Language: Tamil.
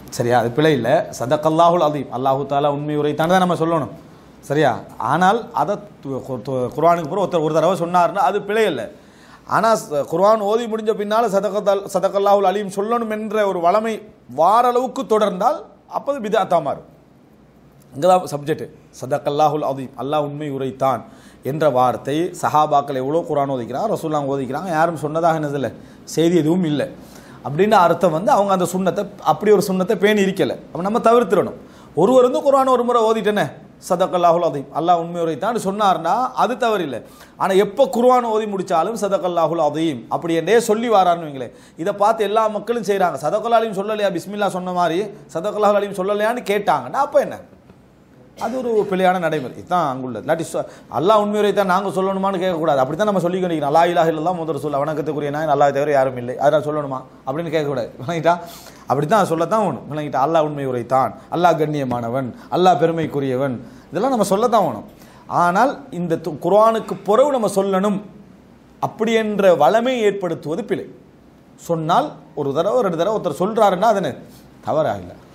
சரியா அது பிழை இல்லை சதக்கல்லாஹுல் அதீம் அல்லாஹு தாலா உண்மை உரைத்தான் தான் நம்ம சொல்லணும் சரியா ஆனால் அதை து- கு- து- குர்ஆனுக்கு பிறகு ஒருத்தர் ஒரு தடவை சொன்னார்னா அது பிழை இல்லை ஆனால் ச- குர்ஆன் ஓதி முடிஞ்ச பின்னால் சதக்கத்தால் சதக்கல்லாஹுல் அலீம் சொல்லணும் என்ற ஒரு வளமை வார அளவுக்கு தொடர்ந்தால் அப்போது பிதாத்தா மாறும் இங்கே தான் சப்ஜெக்ட் சதக்கல்லாஹுல் அதீம் அல்லாஹ் உண்மை உரைத்தான் என்ற வார்த்தை சஹாபாக்கள் எவ்வளோ குரான் ஓதிக்கிறாங்க ரசூல்லாம் ஓதிக்கிறாங்க யாரும் சொன்னதாக என்னதில்லை செய்தி எதுவும் இல்லை அப்படின்னு அர்த்தம் வந்து அவங்க அந்த சுண்ணத்தை அப்படி ஒரு சுண்ணத்தை பேணி இருக்கலை அப்போ நம்ம தவிர்த்திடணும் ஒருவர் வந்து குரான் ஒரு முறை ஓதிட்டேனே சதக்கல்லாஹுல் அதீம் அல்லாஹ் உண்மை உரைத்தான் சொன்னார்னா அது தவறில்லை ஆனால் எப்போ குர்ஆன் ஓதி முடிச்சாலும் சதக்கல்லாஹுல் அதீம் அப்படி என்னே சொல்லி வாரான்னு வைங்களேன் இதை பார்த்து எல்லா மக்களும் செய்கிறாங்க சதக்கல்லாலையும் சொல்லலையா பிஸ்மில்லா சொன்ன மாதிரி சதக்கல்லாஹுல் அலீம் சொல்லலையான்னு கேட்டாங்கன்னா அப்போ என்ன அது ஒரு பிழையான நடைமுறை இதுதான் அங்குள்ளது இல்லாட்டி சொ- அல்லாஹ் உண்மையுரை தான் நாங்கள் சொல்லணுமான்னு கேட்கக்கூடாது அப்படி தான் நம்ம சொல்லி கொண்டிருக்கிறோம் அல்லா இலாஹ இல்லல்லா முதல் சொல்ல வணக்கத்துக்குரிய நான் அல்லாஹ் தவிர யாரும் இல்லை அதெல்லாம் சொல்லணுமா அப்படின்னு கேட்கக்கூடாது விளங்கிட்டா அப்படி தான் சொல்லத்தான் வேணும் விளங்கிட்டா அல்லாஹ் உண்மை உரைத்தான் அல்லாஹ் கண்ணியமானவன் அல்லாஹ் பெருமைக்குரியவன் இதெல்லாம் நம்ம சொல்லத்தான் வேணும் ஆனால் இந்த து- குர்ஆனுக்கு புறவு நம்ம சொல்லணும் அப்படி என்ற வளமை ஏற்படுத்துவது பிழை சொன்னால் ஒரு தடவை ரெண்டு தடவை ஒருத்தர் சொல்றாருன்னா அது என்ன? தவறா இல்லை